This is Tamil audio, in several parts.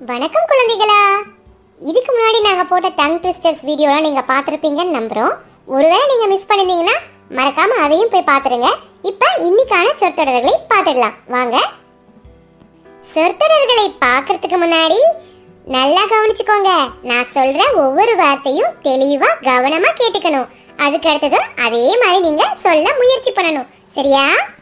வணக்கம் குழந்தைகளா இதுக்கு முன்னாடி நாங்க போட்ட டங் ட்விஸ்டர்ஸ் வீடியோலாம் நீங்க பார்த்திருப்பீங்கன்னு நம்புறோம் ஒருவேளை நீங்க மிஸ் பண்ணிருந்தீங்கன்னா மறக்காம அதையும் போய் பார்த்துடுங்க இப்ப இன்னைக்கான சொற்தொடர்களை பார்த்துடலாம் வாங்க சொற்தொடர்களை பார்க்கறதுக்கு முன்னாடி நல்லா கவனிச்சுக்கோங்க நான் சொல்ற ஒவ்வொரு வார்த்தையும் தெளிவா கவனமா கேட்டுக்கணும் அதுக்கு அடுத்ததும் அதே மாதிரி நீங்க சொல்ல முயற்சி பண்ணணும் சரியா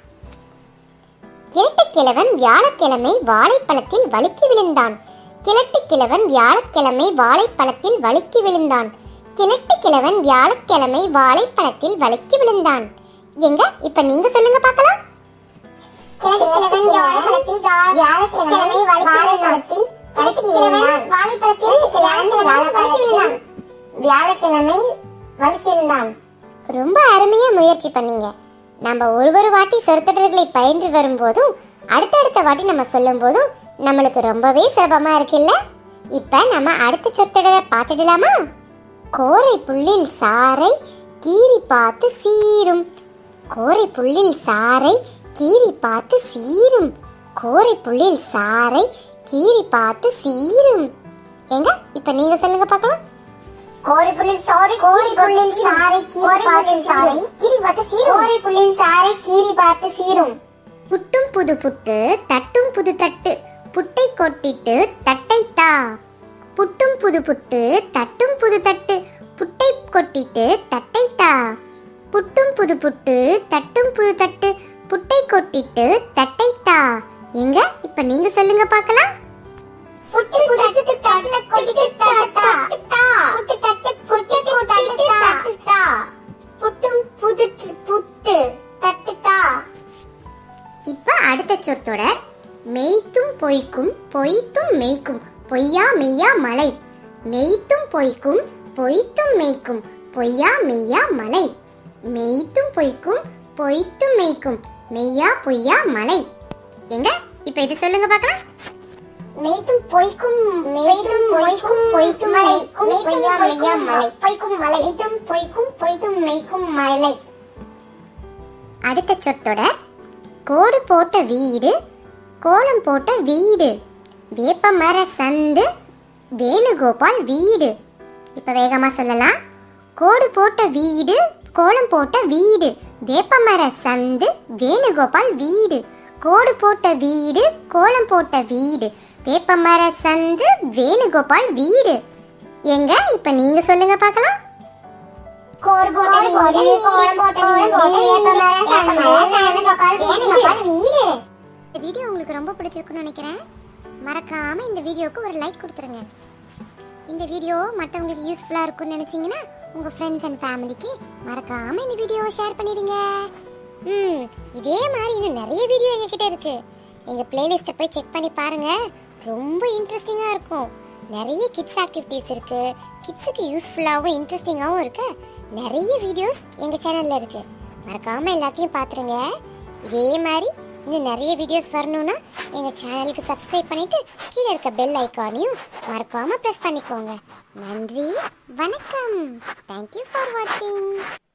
கிழட்டுக்கிழவன் வியாழக்கிழமை வாழைப்பழத்தில் வழுக்கி விழுந்தான் கிழட்டுக்கிழவன் வியாழக்கிழமை வாழைப்பழத்தில் வழுக்கி விழுந்தான் கிழட்டுக்கிழவன் வியாழக்கிழமை வாழைப்பழத்தில் வழுக்கி விழுந்தான் எங்க இப்ப நீங்க சொல்லுங்க பார்க்கலாம் கிழக்கிழவன் வியாழக்கிழமை வியாழக்கிழமை வாழைப்பழத்தில் கிழக்கிழவன் வாழைப்பழத்தில் கிழவன் வாழைப்பழத்தில் வியாழக்கிழமை வலிக்கிருந்தான் ரொம்ப அருமையா முயற்சி பண்ணீங்க நம்ம ஒரு ஒரு வாட்டி சொற்தொடர்களை பயின்று வரும்போதும் அடுத்தடுத்த வாட்டி நம்ம சொல்லும் போதும் நம்மளுக்கு ரொம்பவே சுலபமா இருக்குல்ல இப்ப நம்ம அடுத்த சொற்தொடரை பார்த்துடலாமா கோரை புள்ளில் சாறை கீறி பார்த்து சீரும் கோரை புள்ளில் சாறை கீறி பார்த்து சீரும் கோரை புள்ளில் சாறை கீறி பார்த்து சீரும் எங்க இப்ப நீங்க சொல்லுங்க பார்க்கலாம் கோரி புள்ளில் சாரி கோரி புள்ளில் சாரை கீரி பார்த்து சாரி கீரி பார்த்து சீரும் கோரி புள்ளில் சாரை கீரி பார்த்து சீரும் புட்டும் புது புட்டு தட்டும் புது தட்டு புட்டை கொட்டிட்டு தட்டை தா புட்டும் புது புட்டு தட்டும் புது தட்டு புட்டை கொட்டிட்டு தட்டை தா புட்டும் புது புட்டு தட்டும் புது தட்டு புட்டை கொட்டிட்டு தட்டை தா எங்க இப்ப நீங்க சொல்லுங்க பார்க்கலாம் புட்டு புட்டு தட்டுல கொட்டிட்டு தட்டா புட்டு தட்டு புட்டு தட்டு தட்டுட்டா புட்டும் புது புட்டு தட்டுட்டா இப்ப அடுத்த சொற்றொடர் மெய்த்தும் பொய்க்கும் பொய்த்தும் மெய்க்கும் பொய்யா மெய்யா மலை மெய்த்தும் பொய்க்கும் பொய்த்தும் மெய்க்கும் பொய்யா மெய்யா மலை மெய்த்தும் பொய்க்கும் பொய்த்தும் மெய்க்கும் மெய்யா பொய்யா மலை எங்க இப்ப இது சொல்லுங்க பார்க்கலாம் மெய்க்கும் பொய்க்கும் மெய்தும் பொய்க்கும் பொய்த்தும் மெய்க்கும் பொய்யா மெய்யா மலை பொய்க்கும் மலை மெய்தும் பொய்க்கும் பொய்த்தும் மெய்க்கும் மலை அடுத்த சொற்றொடர் கோடு போட்ட வீடு கோலம் போட்ட வீடு வேப்பமர சந்து வேணுகோபால் வீடு இப்ப வேகமா சொல்லலாம் கோடு போட்ட வீடு கோலம் போட்ட வீடு வேப்பமர சந்து வேணுகோபால் வீடு கோடு போட்ட வீடு கோலம் போட்ட வீடு வேப்பமர சந்து வேணுகோபால் வீடு எங்க இப்ப நீங்க சொல்லுங்க பார்க்கலாம் கோடு போட்ட வீடு கோலம் போட்ட வீடு வேப்பமர சந்து வேணுகோபால் வேணுகோபால் வீடு இந்த வீடியோ உங்களுக்கு ரொம்ப பிடிச்சிருக்குன்னு நினைக்கிறேன் மறக்காம இந்த வீடியோக்கு ஒரு லைக் கொடுத்துருங்க இந்த வீடியோ மற்றவங்களுக்கு யூஸ்ஃபுல்லாக இருக்கும்னு நினச்சிங்கன்னா உங்கள் ஃப்ரெண்ட்ஸ் அண்ட் ஃபேமிலிக்கு மறக்காம இந்த வீடியோவை ஷேர் பண்ணிடுங்க ம் இதே மாதிரி இன்னும் நிறைய வீடியோ எங்ககிட்ட இருக்கு எங்கள் பிளேலிஸ்ட்டை போய் செக் பண்ணி பாருங்க ரொம்ப இன்ட்ரெஸ்டிங்காக இருக்கும் நிறைய கிட்ஸ் ஆக்டிவிட்டீஸ் இருக்கு கிட்ஸுக்கு யூஸ்ஃபுல்லாகவும் இன்ட்ரெஸ்டிங்காகவும் இருக்கு நிறைய வீடியோஸ் எங்கள் சேனலில் இருக்கு மறக்காம எல்லாத்தையும் பார்த்துருங்க இதே மாதிரி இன்னும் நிறைய வீடியோஸ் வரணும்னா எங்கள் சேனலுக்கு சப்ஸ்கிரைப் பண்ணிட்டு கீழே இருக்க பெல் ஐக்கானையும் மறக்காம ப்ரெஸ் பண்ணிக்கோங்க நன்றி வணக்கம் தேங்க்யூ ஃபார் வாட்சிங்